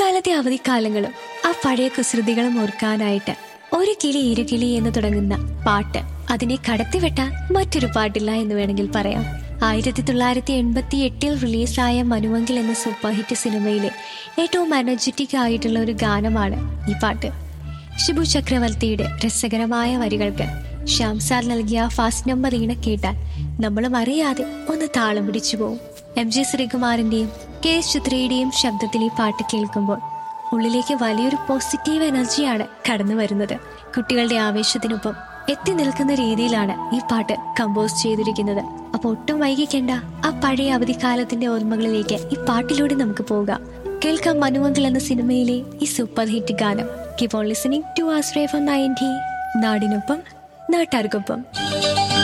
കുട്ടിക്കാലത്തെ അവധിക്കാലങ്ങളും ആ പഴയ കുസൃതികളും ഓർക്കാനായിട്ട് ഒരു കിളി ഇരു കിളി എന്ന് തുടങ്ങുന്ന പാട്ട് അതിനെ കടത്തിവെട്ടാൻ മറ്റൊരു പാട്ടില്ല എന്ന് വേണമെങ്കിൽ പറയാം ആയിരത്തി തൊള്ളായിരത്തി എൺപത്തി എട്ടിൽ റിലീസായ മനുവങ്കിൽ എന്ന സൂപ്പർ ഹിറ്റ് സിനിമയിലെ ഏറ്റവും എനർജറ്റിക് ആയിട്ടുള്ള ഒരു ഗാനമാണ് ഈ പാട്ട് ഷിബു ചക്രവർത്തിയുടെ രസകരമായ വരികൾക്ക് ശ്യാം സാർ നൽകിയ ഫാസ്റ്റ് നമ്പർ ഈണ കേട്ടാൽ നമ്മളും അറിയാതെ ഒന്ന് താളം പിടിച്ചു പോകും എം ജി ശ്രീകുമാറിന്റെയും കെ എസ് ചിത്രയുടെയും ശബ്ദത്തിൽ ഈ പാട്ട് കേൾക്കുമ്പോൾ ഉള്ളിലേക്ക് വലിയൊരു പോസിറ്റീവ് എനർജിയാണ് കടന്നു വരുന്നത് കുട്ടികളുടെ ആവേശത്തിനൊപ്പം എത്തി നിൽക്കുന്ന രീതിയിലാണ് ഈ പാട്ട് കമ്പോസ് ചെയ്തിരിക്കുന്നത് അപ്പൊ ഒട്ടും വൈകിക്കേണ്ട ആ പഴയ അവധിക്കാലത്തിന്റെ ഓർമ്മകളിലേക്ക് ഈ പാട്ടിലൂടെ നമുക്ക് പോകാം കേൾക്കാം മനുമംഗൾ എന്ന സിനിമയിലെ ഈ സൂപ്പർ ഹിറ്റ് ഗാനം കീപ് ഓൺ ലിസണിംഗ് ടു ആസ്ട്രേ ഫ്രം നയൻറ്റി നാടിനൊപ്പം നാട്ടാർക്കൊപ്പം